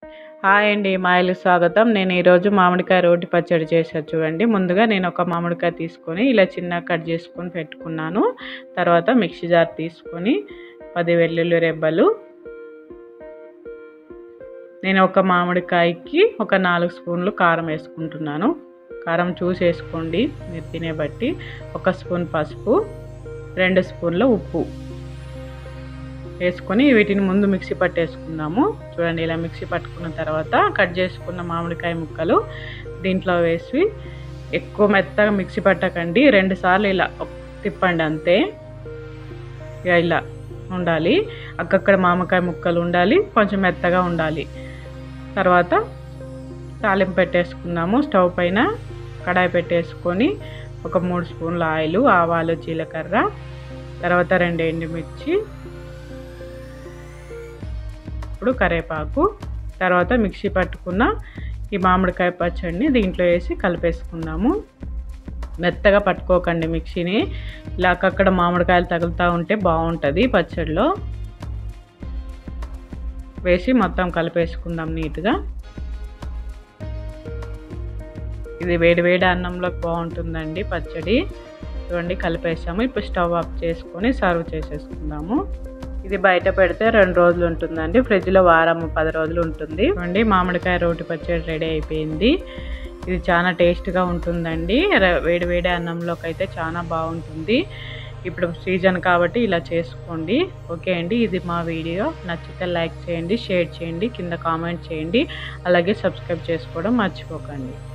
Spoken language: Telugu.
హాయ్ అండి మా ఇల్లు స్వాగతం నేను ఈరోజు మామిడికాయ రోటి పచ్చడి చేసా చూడండి ముందుగా నేను ఒక మామిడికాయ తీసుకొని ఇలా చిన్న కట్ చేసుకొని పెట్టుకున్నాను తర్వాత మిక్సీ జార్ తీసుకొని పది వెల్లుల్లి రెబ్బలు నేను ఒక మామిడికాయకి ఒక నాలుగు స్పూన్లు కారం వేసుకుంటున్నాను కారం చూసి వేసుకోండి మీరు తినే బట్టి ఒక స్పూన్ పసుపు రెండు స్పూన్ల ఉప్పు వేసుకొని వీటిని ముందు మిక్సీ పట్టేసుకుందాము చూడండి ఇలా మిక్సీ పట్టుకున్న తర్వాత కట్ చేసుకున్న మామిడికాయ ముక్కలు దీంట్లో వేసి ఎక్కువ మెత్తగా మిక్సీ పట్టకండి రెండు సార్లు ఇలా తిప్పండి అంతే ఇక ఇలా ఉండాలి అక్కక్కడ మామిడికాయ ముక్కలు ఉండాలి కొంచెం మెత్తగా ఉండాలి తర్వాత తాలింపు పెట్టేసుకుందాము స్టవ్ పైన కడాయి పెట్టేసుకొని ఒక మూడు స్పూన్ల ఆయిల్ ఆవాలు జీలకర్ర తర్వాత రెండు ఎండుమిర్చి ఇప్పుడు కరేపాకు తర్వాత మిక్సీ పట్టుకున్న ఈ మామిడికాయ పచ్చడిని దీంట్లో వేసి కలిపేసుకుందాము మెత్తగా పట్టుకోకండి మిక్సీని ఇలా అక్కడ మామిడికాయలు తగులుతూ ఉంటే బాగుంటుంది పచ్చడిలో వేసి మొత్తం కలిపేసుకుందాం నీట్గా ఇది వేడి వేడి అన్నంలోకి బాగుంటుందండి పచ్చడి చూడండి కలిపేసాము ఇప్పుడు స్టవ్ ఆఫ్ చేసుకొని సర్వ్ చేసేసుకుందాము ఇది బయట పెడితే రెండు రోజులు ఉంటుందండి ఫ్రిడ్జ్లో వారం పది రోజులు ఉంటుంది చూడండి మామిడికాయ రోటి పచ్చడి రెడీ అయిపోయింది ఇది చాలా టేస్ట్గా ఉంటుందండి వేడి వేడి అన్నంలోకి అయితే చాలా బాగుంటుంది ఇప్పుడు సీజన్ కాబట్టి ఇలా చేసుకోండి ఓకే అండి ఇది మా వీడియో నచ్చితే లైక్ చేయండి షేర్ చేయండి కింద కామెంట్ చేయండి అలాగే సబ్స్క్రైబ్ చేసుకోవడం మర్చిపోకండి